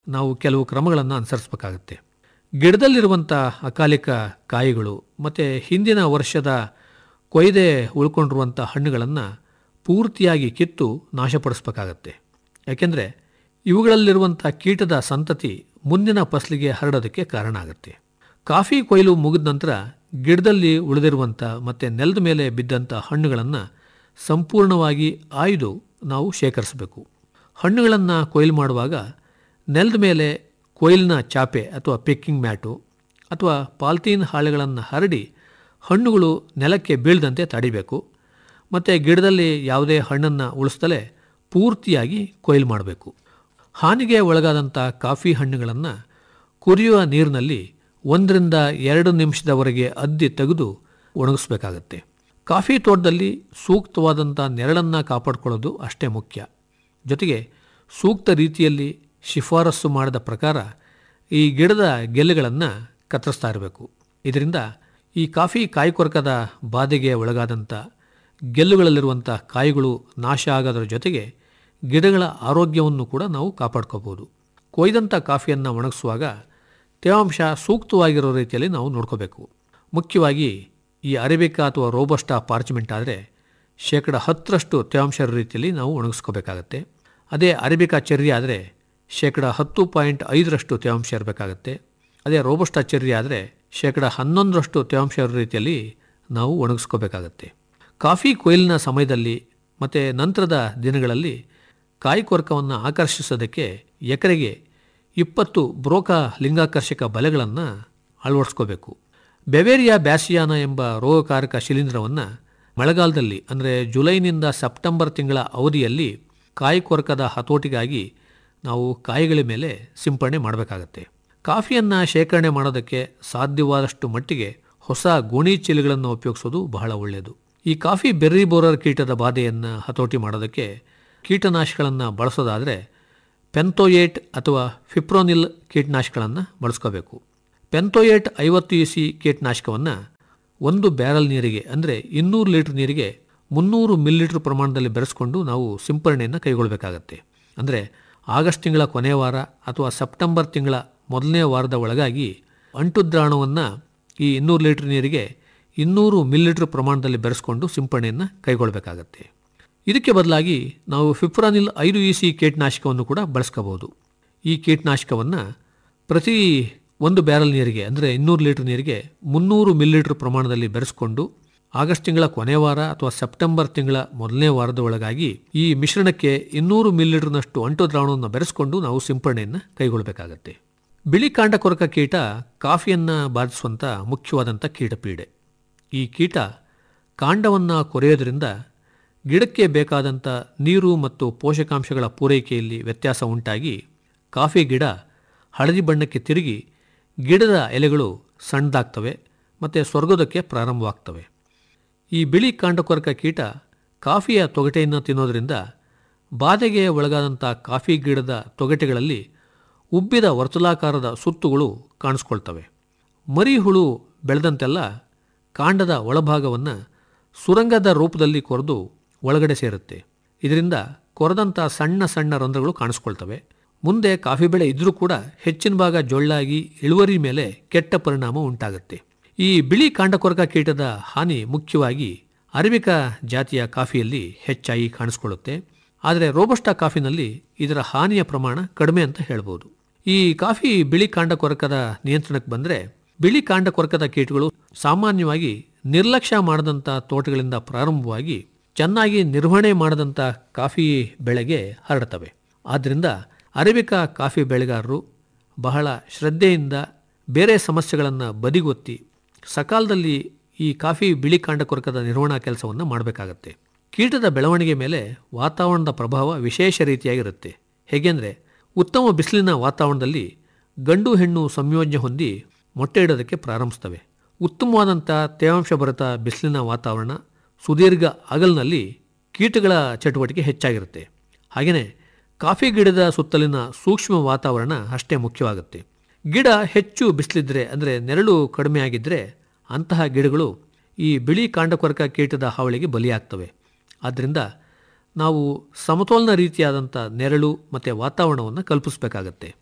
ನಾವು ಕೆಲವು ಕ್ರಮಗಳನ್ನು ಅನುಸರಿಸಬೇಕಾಗತ್ತೆ ಗಿಡದಲ್ಲಿರುವಂಥ ಅಕಾಲಿಕ ಕಾಯಿಗಳು ಮತ್ತು ಹಿಂದಿನ ವರ್ಷದ ಕೊಯ್ದೆ ಉಳ್ಕೊಂಡಿರುವಂಥ ಹಣ್ಣುಗಳನ್ನು ಪೂರ್ತಿಯಾಗಿ ಕಿತ್ತು ನಾಶಪಡಿಸ್ಬೇಕಾಗತ್ತೆ ಯಾಕೆಂದರೆ ಇವುಗಳಲ್ಲಿರುವಂಥ ಕೀಟದ ಸಂತತಿ ಮುಂದಿನ ಫಸಲಿಗೆ ಹರಡೋದಕ್ಕೆ ಕಾರಣ ಆಗುತ್ತೆ ಕಾಫಿ ಕೊಯ್ಲು ಮುಗಿದ ನಂತರ ಗಿಡದಲ್ಲಿ ಉಳಿದಿರುವಂಥ ಮತ್ತು ನೆಲದ ಮೇಲೆ ಬಿದ್ದಂಥ ಹಣ್ಣುಗಳನ್ನು ಸಂಪೂರ್ಣವಾಗಿ ಆಯ್ದು ನಾವು ಶೇಖರಿಸಬೇಕು ಹಣ್ಣುಗಳನ್ನು ಕೊಯ್ಲು ಮಾಡುವಾಗ ನೆಲದ ಮೇಲೆ ಕೊಯ್ಲಿನ ಚಾಪೆ ಅಥವಾ ಪಿಕ್ಕಿಂಗ್ ಮ್ಯಾಟು ಅಥವಾ ಪಾಲ್ತೀನ್ ಹಾಳೆಗಳನ್ನು ಹರಡಿ ಹಣ್ಣುಗಳು ನೆಲಕ್ಕೆ ಬೀಳದಂತೆ ತಡಿಬೇಕು ಮತ್ತು ಗಿಡದಲ್ಲಿ ಯಾವುದೇ ಹಣ್ಣನ್ನು ಉಳಿಸ್ದಲೇ ಪೂರ್ತಿಯಾಗಿ ಕೊಯ್ಲು ಮಾಡಬೇಕು ಹಾನಿಗೆ ಒಳಗಾದಂಥ ಕಾಫಿ ಹಣ್ಣುಗಳನ್ನು ಕುದಿಯುವ ನೀರಿನಲ್ಲಿ ಒಂದರಿಂದ ಎರಡು ನಿಮಿಷದವರೆಗೆ ಅದ್ದಿ ತೆಗೆದು ಒಣಗಿಸ್ಬೇಕಾಗತ್ತೆ ಕಾಫಿ ತೋಟದಲ್ಲಿ ಸೂಕ್ತವಾದಂಥ ನೆರಳನ್ನು ಕಾಪಾಡಿಕೊಳ್ಳೋದು ಅಷ್ಟೇ ಮುಖ್ಯ ಜೊತೆಗೆ ಸೂಕ್ತ ರೀತಿಯಲ್ಲಿ ಶಿಫಾರಸ್ಸು ಮಾಡಿದ ಪ್ರಕಾರ ಈ ಗಿಡದ ಗೆಲ್ಲೆಗಳನ್ನು ಕತ್ತರಿಸ್ತಾ ಇರಬೇಕು ಇದರಿಂದ ಈ ಕಾಫಿ ಕಾಯಿ ಕೊರಕದ ಬಾಧೆಗೆ ಒಳಗಾದಂಥ ಗೆಲ್ಲುಗಳಲ್ಲಿರುವಂಥ ಕಾಯಿಗಳು ನಾಶ ಆಗೋದ್ರ ಜೊತೆಗೆ ಗಿಡಗಳ ಆರೋಗ್ಯವನ್ನು ಕೂಡ ನಾವು ಕಾಪಾಡ್ಕೋಬೋದು ಕೊಯ್ದಂಥ ಕಾಫಿಯನ್ನು ಒಣಗಿಸುವಾಗ ತೇವಾಂಶ ಸೂಕ್ತವಾಗಿರೋ ರೀತಿಯಲ್ಲಿ ನಾವು ನೋಡ್ಕೋಬೇಕು ಮುಖ್ಯವಾಗಿ ಈ ಅರೇಬಿಕಾ ಅಥವಾ ರೋಬಸ್ಟಾ ಪಾರ್ಚ್ಮೆಂಟ್ ಆದರೆ ಶೇಕಡ ಹತ್ತರಷ್ಟು ತೇವಾಂಶ ಇರೋ ರೀತಿಯಲ್ಲಿ ನಾವು ಒಣಗಿಸ್ಕೋಬೇಕಾಗತ್ತೆ ಅದೇ ಅರೇಬಿಕಾ ಚೆರ್ರಿ ಆದರೆ ಶೇಕಡ ಹತ್ತು ಪಾಯಿಂಟ್ ಐದರಷ್ಟು ತೇವಾಂಶ ಇರಬೇಕಾಗತ್ತೆ ಅದೇ ರೋಬಸ್ಟಾ ಚೆರ್ರಿ ಆದರೆ ಶೇಕಡ ಹನ್ನೊಂದರಷ್ಟು ತೇವಾಂಶ ಇರೋ ರೀತಿಯಲ್ಲಿ ನಾವು ಒಣಗಿಸ್ಕೋಬೇಕಾಗತ್ತೆ ಕಾಫಿ ಕೊಯ್ಲಿನ ಸಮಯದಲ್ಲಿ ಮತ್ತು ನಂತರದ ದಿನಗಳಲ್ಲಿ ಕಾಯಿ ಕೊರಕವನ್ನು ಆಕರ್ಷಿಸೋದಕ್ಕೆ ಎಕರೆಗೆ ಇಪ್ಪತ್ತು ಬ್ರೋಕ ಲಿಂಗಾಕರ್ಷಕ ಬಲೆಗಳನ್ನು ಅಳವಡಿಸ್ಕೋಬೇಕು ಬೆವೇರಿಯಾ ಬ್ಯಾಸಿಯಾನ ಎಂಬ ರೋಗಕಾರಕ ಶಿಲೀಂಧ್ರವನ್ನು ಮಳೆಗಾಲದಲ್ಲಿ ಅಂದರೆ ಜುಲೈನಿಂದ ಸೆಪ್ಟೆಂಬರ್ ತಿಂಗಳ ಅವಧಿಯಲ್ಲಿ ಕಾಯಿ ಕೊರಕದ ಹತೋಟಿಗಾಗಿ ನಾವು ಕಾಯಿಗಳ ಮೇಲೆ ಸಿಂಪಡಣೆ ಮಾಡಬೇಕಾಗತ್ತೆ ಕಾಫಿಯನ್ನು ಶೇಖರಣೆ ಮಾಡೋದಕ್ಕೆ ಸಾಧ್ಯವಾದಷ್ಟು ಮಟ್ಟಿಗೆ ಹೊಸ ಗೋಣಿ ಚೀಲಗಳನ್ನು ಉಪಯೋಗಿಸೋದು ಬಹಳ ಒಳ್ಳೆಯದು ಈ ಕಾಫಿ ಬೆರ್ರಿ ಬೋರರ್ ಕೀಟದ ಬಾಧೆಯನ್ನು ಹತೋಟಿ ಮಾಡೋದಕ್ಕೆ ಕೀಟನಾಶಕಗಳನ್ನು ಬಳಸೋದಾದರೆ ಪೆಂತೋಯೇಟ್ ಅಥವಾ ಫಿಪ್ರೋನಿಲ್ ಕೀಟನಾಶಕಗಳನ್ನು ಬಳಸ್ಕೋಬೇಕು ಪೆಂತೋಯೇಟ್ ಐವತ್ತು ಇ ಸಿ ಕೀಟನಾಶಕವನ್ನು ಒಂದು ಬ್ಯಾರಲ್ ನೀರಿಗೆ ಅಂದರೆ ಇನ್ನೂರು ಲೀಟ್ರ್ ನೀರಿಗೆ ಮುನ್ನೂರು ಮಿಲಿಲೀಟ್ರ್ ಪ್ರಮಾಣದಲ್ಲಿ ಬೆರೆಸ್ಕೊಂಡು ನಾವು ಸಿಂಪರಣೆಯನ್ನು ಕೈಗೊಳ್ಳಬೇಕಾಗತ್ತೆ ಅಂದರೆ ಆಗಸ್ಟ್ ತಿಂಗಳ ಕೊನೆಯ ವಾರ ಅಥವಾ ಸೆಪ್ಟೆಂಬರ್ ತಿಂಗಳ ಮೊದಲನೇ ವಾರದ ಒಳಗಾಗಿ ಅಂಟು ದ್ರಾವಣವನ್ನು ಈ ಇನ್ನೂರು ಲೀಟ್ರ್ ನೀರಿಗೆ ಇನ್ನೂರು ಮಿಲಿಲೀಟ್ರ್ ಪ್ರಮಾಣದಲ್ಲಿ ಬೆರೆಸ್ಕೊಂಡು ಸಿಂಪರಣೆಯನ್ನು ಕೈಗೊಳ್ಳಬೇಕಾಗತ್ತೆ ಇದಕ್ಕೆ ಬದಲಾಗಿ ನಾವು ಫಿಪ್ರಾನಿಲ್ ಐದು ಇ ಸಿ ಕೀಟನಾಶಕವನ್ನು ಕೂಡ ಬಳಸ್ಕೋಬೋದು ಈ ಕೀಟನಾಶಕವನ್ನು ಪ್ರತಿ ಒಂದು ಬ್ಯಾರಲ್ ನೀರಿಗೆ ಅಂದರೆ ಇನ್ನೂರು ಲೀಟ್ರ್ ನೀರಿಗೆ ಮುನ್ನೂರು ಮಿಲಿಲೀಟ್ರ್ ಪ್ರಮಾಣದಲ್ಲಿ ಬೆರೆಸ್ಕೊಂಡು ಆಗಸ್ಟ್ ತಿಂಗಳ ಕೊನೆ ವಾರ ಅಥವಾ ಸೆಪ್ಟೆಂಬರ್ ತಿಂಗಳ ಮೊದಲನೇ ವಾರದ ಒಳಗಾಗಿ ಈ ಮಿಶ್ರಣಕ್ಕೆ ಇನ್ನೂರು ಮಿಲಿಲೀಟ್ರ್ನಷ್ಟು ಅಂಟು ದ್ರಾವಣವನ್ನು ಬೆರೆಸ್ಕೊಂಡು ನಾವು ಸಿಂಪರಣೆಯನ್ನು ಕೈಗೊಳ್ಳಬೇಕಾಗತ್ತೆ ಬಿಳಿ ಕಾಂಡ ಕೊರಕ ಕೀಟ ಕಾಫಿಯನ್ನು ಬಾಧಿಸುವಂಥ ಮುಖ್ಯವಾದಂಥ ಕೀಟಪೀಡೆ ಈ ಕೀಟ ಕಾಂಡವನ್ನು ಕೊರೆಯೋದ್ರಿಂದ ಗಿಡಕ್ಕೆ ಬೇಕಾದಂಥ ನೀರು ಮತ್ತು ಪೋಷಕಾಂಶಗಳ ಪೂರೈಕೆಯಲ್ಲಿ ವ್ಯತ್ಯಾಸ ಉಂಟಾಗಿ ಕಾಫಿ ಗಿಡ ಹಳದಿ ಬಣ್ಣಕ್ಕೆ ತಿರುಗಿ ಗಿಡದ ಎಲೆಗಳು ಸಣ್ಣದಾಗ್ತವೆ ಮತ್ತು ಸ್ವರ್ಗೋದಕ್ಕೆ ಪ್ರಾರಂಭವಾಗ್ತವೆ ಈ ಬಿಳಿ ಕಾಂಡಕೊರಕ ಕೀಟ ಕಾಫಿಯ ತೊಗಟೆಯನ್ನು ತಿನ್ನೋದ್ರಿಂದ ಬಾಧೆಗೆ ಒಳಗಾದಂಥ ಕಾಫಿ ಗಿಡದ ತೊಗಟೆಗಳಲ್ಲಿ ಉಬ್ಬಿದ ವರ್ತುಲಾಕಾರದ ಸುತ್ತುಗಳು ಕಾಣಿಸ್ಕೊಳ್ತವೆ ಮರಿ ಹುಳು ಬೆಳೆದಂತೆಲ್ಲ ಕಾಂಡದ ಒಳಭಾಗವನ್ನು ಸುರಂಗದ ರೂಪದಲ್ಲಿ ಕೊರೆದು ಒಳಗಡೆ ಸೇರುತ್ತೆ ಇದರಿಂದ ಕೊರೆದಂಥ ಸಣ್ಣ ಸಣ್ಣ ರಂಧ್ರಗಳು ಕಾಣಿಸ್ಕೊಳ್ತವೆ ಮುಂದೆ ಕಾಫಿ ಬೆಳೆ ಇದ್ರೂ ಕೂಡ ಹೆಚ್ಚಿನ ಭಾಗ ಜೊಳ್ಳಾಗಿ ಇಳುವರಿ ಮೇಲೆ ಕೆಟ್ಟ ಪರಿಣಾಮ ಉಂಟಾಗುತ್ತೆ ಈ ಬಿಳಿ ಕಾಂಡಕೊರಕ ಕೀಟದ ಹಾನಿ ಮುಖ್ಯವಾಗಿ ಅರೇಬಿಕಾ ಜಾತಿಯ ಕಾಫಿಯಲ್ಲಿ ಹೆಚ್ಚಾಗಿ ಕಾಣಿಸ್ಕೊಳ್ಳುತ್ತೆ ಆದರೆ ರೋಬಸ್ಟಾ ಕಾಫಿನಲ್ಲಿ ಇದರ ಹಾನಿಯ ಪ್ರಮಾಣ ಕಡಿಮೆ ಅಂತ ಹೇಳ್ಬೋದು ಈ ಕಾಫಿ ಬಿಳಿ ಕಾಂಡ ಕೊರಕದ ನಿಯಂತ್ರಣಕ್ಕೆ ಬಂದರೆ ಬಿಳಿ ಕಾಂಡ ಕೊರಕದ ಕೀಟಗಳು ಸಾಮಾನ್ಯವಾಗಿ ನಿರ್ಲಕ್ಷ್ಯ ಮಾಡದಂಥ ತೋಟಗಳಿಂದ ಪ್ರಾರಂಭವಾಗಿ ಚೆನ್ನಾಗಿ ನಿರ್ವಹಣೆ ಮಾಡದಂಥ ಕಾಫಿ ಬೆಳೆಗೆ ಹರಡ್ತವೆ ಆದ್ದರಿಂದ ಅರೇಬಿಕಾ ಕಾಫಿ ಬೆಳೆಗಾರರು ಬಹಳ ಶ್ರದ್ಧೆಯಿಂದ ಬೇರೆ ಸಮಸ್ಯೆಗಳನ್ನು ಬದಿಗೊತ್ತಿ ಸಕಾಲದಲ್ಲಿ ಈ ಕಾಫಿ ಬಿಳಿ ಕಾಂಡ ಕೊರಕದ ನಿರ್ವಹಣಾ ಕೆಲಸವನ್ನು ಮಾಡಬೇಕಾಗತ್ತೆ ಕೀಟದ ಬೆಳವಣಿಗೆ ಮೇಲೆ ವಾತಾವರಣದ ಪ್ರಭಾವ ವಿಶೇಷ ರೀತಿಯಾಗಿರುತ್ತೆ ಹೇಗೆಂದರೆ ಉತ್ತಮ ಬಿಸಿಲಿನ ವಾತಾವರಣದಲ್ಲಿ ಗಂಡು ಹೆಣ್ಣು ಸಂಯೋಜನೆ ಹೊಂದಿ ಮೊಟ್ಟೆ ಇಡೋದಕ್ಕೆ ಪ್ರಾರಂಭಿಸ್ತವೆ ಉತ್ತಮವಾದಂಥ ತೇವಾಂಶ ಭರಿತ ಬಿಸಿಲಿನ ವಾತಾವರಣ ಸುದೀರ್ಘ ಹಗಲಿನಲ್ಲಿ ಕೀಟಗಳ ಚಟುವಟಿಕೆ ಹೆಚ್ಚಾಗಿರುತ್ತೆ ಹಾಗೆಯೇ ಕಾಫಿ ಗಿಡದ ಸುತ್ತಲಿನ ಸೂಕ್ಷ್ಮ ವಾತಾವರಣ ಅಷ್ಟೇ ಮುಖ್ಯವಾಗುತ್ತೆ ಗಿಡ ಹೆಚ್ಚು ಬಿಸಿಲಿದ್ರೆ ಅಂದರೆ ನೆರಳು ಕಡಿಮೆ ಆಗಿದ್ದರೆ ಅಂತಹ ಗಿಡಗಳು ಈ ಬಿಳಿ ಕಾಂಡಕೊರಕ ಕೀಟದ ಹಾವಳಿಗೆ ಬಲಿಯಾಗ್ತವೆ ಆದ್ದರಿಂದ ನಾವು ಸಮತೋಲನ ರೀತಿಯಾದಂಥ ನೆರಳು ಮತ್ತು ವಾತಾವರಣವನ್ನು ಕಲ್ಪಿಸಬೇಕಾಗತ್ತೆ